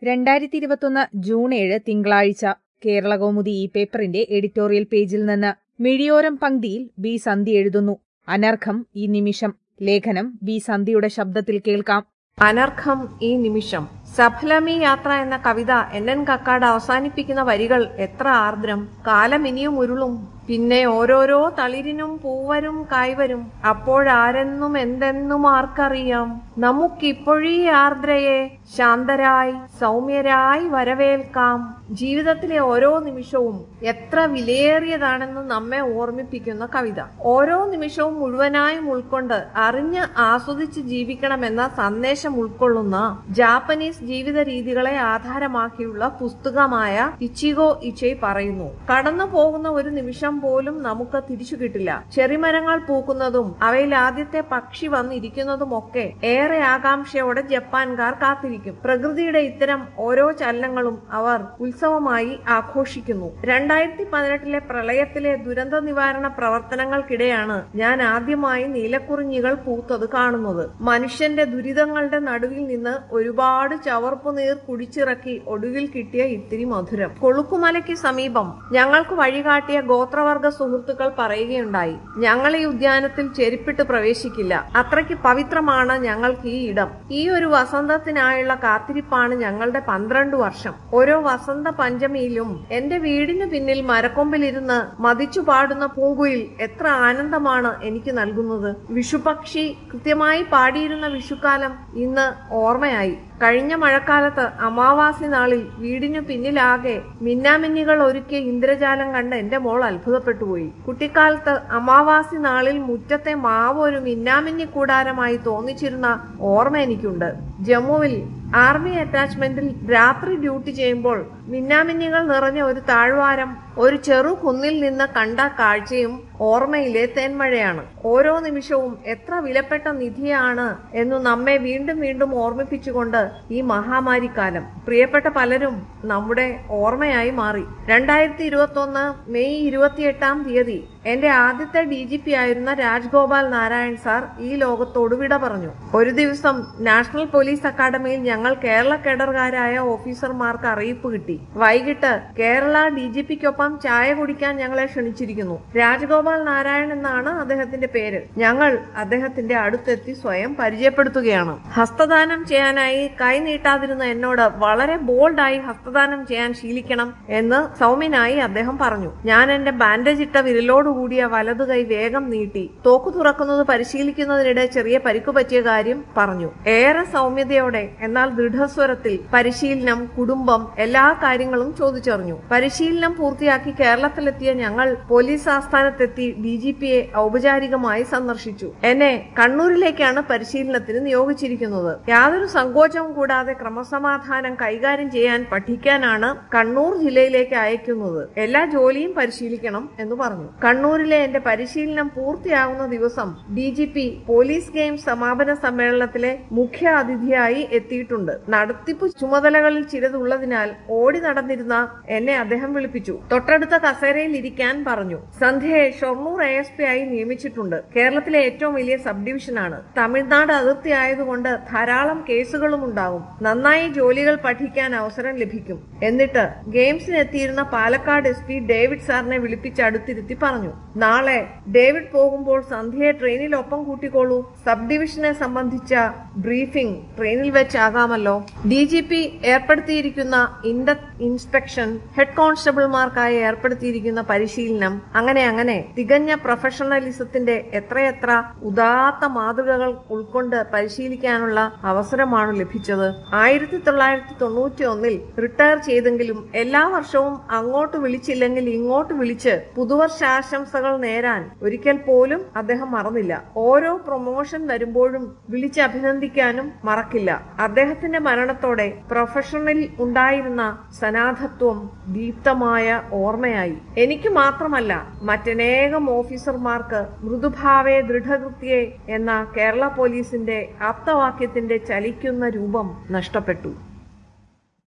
രണ്ടായിരത്തി ഇരുപത്തൊന്ന് ജൂൺ ഏഴ് തിങ്കളാഴ്ച കേരളകൗമുദി ഈ പേപ്പറിന്റെ എഡിറ്റോറിയൽ പേജിൽ നിന്ന് മിഴിയോരം പങ്ക്തിയിൽ ബി സന്ധി എഴുതുന്നു അനർഘം ഈ നിമിഷം ലേഖനം ബി സന്ധിയുടെ ശബ്ദത്തിൽ കേൾക്കാം അനർഘം ഈ നിമിഷം സഫലമീ യാത്ര എന്ന കവിത എൻ എൻ കക്കാട് അവസാനിപ്പിക്കുന്ന വരികൾ എത്ര ആർദ്രം കാലം ഇനിയും ഉരുളും പിന്നെ ഓരോരോ തളിരിനും പൂവരും കായ്വരും അപ്പോഴാരെന്നും എന്തെന്നും ആർക്കറിയാം നമുക്കിപ്പോഴീ ആർദ്രയെ ശാന്തരായി സൗമ്യരായി വരവേൽക്കാം ജീവിതത്തിലെ ഓരോ നിമിഷവും എത്ര വിലയേറിയതാണെന്ന് നമ്മെ ഓർമ്മിപ്പിക്കുന്ന കവിത ഓരോ നിമിഷവും മുഴുവനായും ഉൾക്കൊണ്ട് അറിഞ്ഞ് ആസ്വദിച്ച് ജീവിക്കണമെന്ന സന്ദേശം ഉൾക്കൊള്ളുന്ന ജാപ്പനീസ് ജീവിത രീതികളെ ആധാരമാക്കിയുള്ള പുസ്തകമായ ഇച്ചിഗോ ഇച്ചൈ പറയുന്നു കടന്നു പോകുന്ന ഒരു നിമിഷം പോലും നമുക്ക് തിരിച്ചു കിട്ടില്ല ചെറിമരങ്ങൾ പൂക്കുന്നതും അവയിൽ ആദ്യത്തെ പക്ഷി വന്നിരിക്കുന്നതും ഒക്കെ ഏറെ ആകാംക്ഷയോടെ ജപ്പാൻകാർ കാത്തിരിക്കും പ്രകൃതിയുടെ ഇത്തരം ഓരോ ചലനങ്ങളും അവർ ഉത്സവമായി ആഘോഷിക്കുന്നു രണ്ടായിരത്തി പതിനെട്ടിലെ പ്രളയത്തിലെ ദുരന്ത നിവാരണ പ്രവർത്തനങ്ങൾക്കിടെയാണ് ഞാൻ ആദ്യമായി നീലക്കുറിഞ്ഞികൾ പൂത്തത് കാണുന്നത് മനുഷ്യന്റെ ദുരിതങ്ങളുടെ നടുവിൽ നിന്ന് ഒരുപാട് ചവർപ്പ് നീർ കുടിച്ചിറക്കി ഒടുവിൽ കിട്ടിയ ഇത്തിരി മധുരം കൊളുക്കുമലയ്ക്ക് സമീപം ഞങ്ങൾക്ക് വഴികാട്ടിയ ഗോത്രവർഗ സുഹൃത്തുക്കൾ പറയുകയുണ്ടായി ഞങ്ങൾ ഈ ഉദ്യാനത്തിൽ ചെരുപ്പിട്ട് പ്രവേശിക്കില്ല അത്രയ്ക്ക് പവിത്രമാണ് ഞങ്ങൾക്ക് ഈ ഇടം ഈ ഒരു വസന്തത്തിനായുള്ള കാത്തിരിപ്പാണ് ഞങ്ങളുടെ പന്ത്രണ്ട് വർഷം ഓരോ വസന്ത പഞ്ചമിയിലും എന്റെ വീടിനു പിന്നിൽ മരക്കൊമ്പിലിരുന്ന് മതിച്ചു പാടുന്ന പൂങ്കുയിൽ എത്ര ആനന്ദമാണ് എനിക്ക് നൽകുന്നത് വിഷുപക്ഷി കൃത്യമായി പാടിയിരുന്ന വിഷുക്കാലം ഇന്ന് ഓർമ്മയായി കഴിഞ്ഞ മഴക്കാലത്ത് അമാവാസി നാളിൽ വീടിനു പിന്നിലാകെ മിന്നാമിന്നികൾ ഒരുക്കിയ ഇന്ദ്രജാലം കണ്ട് എന്റെ മോൾ അത്ഭുതപ്പെട്ടുപോയി കുട്ടിക്കാലത്ത് അമാവാസി നാളിൽ മുറ്റത്തെ മാവ് ഒരു മിന്നാമിന്നി കൂടാരമായി തോന്നിച്ചിരുന്ന ഓർമ്മ എനിക്കുണ്ട് ജമ്മുവിൽ ആർമി അറ്റാച്ച്മെന്റിൽ രാത്രി ഡ്യൂട്ടി ചെയ്യുമ്പോൾ മിന്നാമിന്നികൾ നിറഞ്ഞ ഒരു താഴ്വാരം ഒരു ചെറു കുന്നിൽ നിന്ന് കണ്ട കാഴ്ചയും ഓർമ്മയിലെ തേന്മഴയാണ് ഓരോ നിമിഷവും എത്ര വിലപ്പെട്ട നിധിയാണ് എന്നു നമ്മെ വീണ്ടും വീണ്ടും ഓർമ്മിപ്പിച്ചുകൊണ്ട് ഈ മഹാമാരിക്കാലം പ്രിയപ്പെട്ട പലരും നമ്മുടെ ഓർമ്മയായി മാറി രണ്ടായിരത്തി ഇരുപത്തി ഒന്ന് മെയ് ഇരുപത്തിയെട്ടാം തീയതി എന്റെ ആദ്യത്തെ ഡി ജി പി ആയിരുന്ന രാജ്ഗോപാൽ നാരായൺ സാർ ഈ ലോകത്തോട് വിട പറഞ്ഞു ഒരു ദിവസം നാഷണൽ പോലീസ് അക്കാദമിയിൽ ഞങ്ങൾ കേരള കേഡർകാരായ ഓഫീസർമാർക്ക് അറിയിപ്പ് കിട്ടി വൈകിട്ട് കേരള ഡി ജി പിക്കൊപ്പം ചായ കുടിക്കാൻ ഞങ്ങളെ ക്ഷണിച്ചിരിക്കുന്നു രാജഗോപാൽ നാരായൺ എന്നാണ് അദ്ദേഹത്തിന്റെ പേര് ഞങ്ങൾ അദ്ദേഹത്തിന്റെ അടുത്തെത്തി സ്വയം പരിചയപ്പെടുത്തുകയാണ് ഹസ്തദാനം ചെയ്യാനായി കൈ നീട്ടാതിരുന്ന എന്നോട് വളരെ ബോൾഡായി ഹസ്തദാനം ചെയ്യാൻ ശീലിക്കണം എന്ന് സൗമ്യനായി അദ്ദേഹം പറഞ്ഞു ഞാൻ എന്റെ ബാൻഡേജ് ഇട്ട വിരലോടുകൂടിയ വലതു കൈ വേഗം നീട്ടി തോക്കു തുറക്കുന്നത് പരിശീലിക്കുന്നതിനിടെ ചെറിയ പരിക്കു പറ്റിയ കാര്യം പറഞ്ഞു ഏറെ സൗമ്യതയോടെ എന്നാൽ ദൃഢസ്വരത്തിൽ പരിശീലനം കുടുംബം എല്ലാ കാര്യങ്ങളും ചോദിച്ചറിഞ്ഞു പരിശീലനം പൂർത്തിയാക്കി കേരളത്തിലെത്തിയ ഞങ്ങൾ പോലീസ് ആസ്ഥാനത്തെത്തി ഡി ജി പിയെ ഔപചാരികമായി സന്ദർശിച്ചു എന്നെ കണ്ണൂരിലേക്കാണ് പരിശീലനത്തിന് നിയോഗിച്ചിരിക്കുന്നത് യാതൊരു സങ്കോചവും കൂടാതെ ക്രമസമാധാനം കൈകാര്യം ചെയ്യാൻ പഠിക്കാനാണ് കണ്ണൂർ ജില്ലയിലേക്ക് അയക്കുന്നത് എല്ലാ ജോലിയും പരിശീലിക്കണം എന്ന് പറഞ്ഞു കണ്ണൂരിലെ എന്റെ പരിശീലനം പൂർത്തിയാകുന്ന ദിവസം D G P police games സമാപന സമ്മേളനത്തിലെ മുഖ്യ അതിഥിയായി എത്തിയിട്ടുണ്ട് നടത്തിപ്പ് ചുമതലകളിൽ ചിലതുള്ളതിനാൽ ഓടി നടന്നിരുന്ന എന്നെ അദ്ദേഹം വിളിപ്പിച്ചു തൊട്ടടുത്ത കസേരയിൽ ഇരിക്കാൻ പറഞ്ഞു സന്ധ്യയെ ഷൊർണൂർ എ എസ് പി ആയി നിയമിച്ചിട്ടുണ്ട് കേരളത്തിലെ ഏറ്റവും വലിയ സബ് ഡിവിഷനാണ് തമിഴ്നാട് അതിർത്തി ആയതുകൊണ്ട് ധാരാളം കേസുകളും ഉണ്ടാകും നന്നായി ജോലികൾ പഠിക്കാൻ അവസരം ലഭിക്കും എന്നിട്ട് ഗെയിംസിന് എത്തിയിരുന്ന പാലക്കാട് എസ് പി ഡേവിഡ് സാറിനെ വിളിപ്പിച്ച് അടുത്തിരുത്തി പറഞ്ഞു നാളെ ഡേവിഡ് പോകുമ്പോൾ സന്ധ്യയെ ട്രെയിനിൽ ഒപ്പം കൂട്ടിക്കോളൂ സബ് ഡിവിഷനെ സംബന്ധിച്ച ബ്രീഫിംഗ് ട്രെയിനിൽ വെച്ചാകാമല്ലോ ഡി ജി പി ഏർപ്പെടുത്തിയിരിക്കുന്ന ഇൻഡെപ്ത് ഇൻസ്പെക്ഷൻ ഹെഡ് കോൺസ്റ്റബിൾമാർക്കായി ഏർപ്പെടുത്തിയിരിക്കുന്ന പരിശീലനം അങ്ങനെ അങ്ങനെ തികഞ്ഞ പ്രൊഫഷണലിസത്തിന്റെ എത്രയെത്ര ഉദാത്ത മാതൃകകൾ ഉൾക്കൊണ്ട് പരിശീലിക്കാനുള്ള അവസരമാണ് ലഭിച്ചത് ആയിരത്തി തൊള്ളായിരത്തി തൊണ്ണൂറ്റി ഒന്നിൽ റിട്ടയർ ചെയ്തെങ്കിലും എല്ലാ വർഷവും അങ്ങോട്ട് വിളിച്ചില്ലെങ്കിൽ ഇങ്ങോട്ട് വിളിച്ച് പുതുവർഷാശംസകൾ നേരാൻ ഒരിക്കൽ പോലും അദ്ദേഹം മറന്നില്ല ഓരോ പ്രൊമോഷൻ വരുമ്പോഴും വിളിച്ച് അഭിനന്ദിക്കാനും മറക്കില്ല അദ്ദേഹത്തിന്റെ മരണത്തോടെ പ്രൊഫഷണൽ ഉണ്ടായിരുന്ന സനാഥത്വം ദീപ്തമായ ഓർമ്മയായി എനിക്ക് മാത്രമല്ല മറ്റനേകം ഓഫീസർമാർക്ക് മൃദുഭാവേ ദൃഢകൃത്യേ എന്ന കേരള പോലീസിന്റെ ആപ്തവാക്യത്തിന്റെ ചലിക്കുന്ന രൂപം നഷ്ടപ്പെട്ടു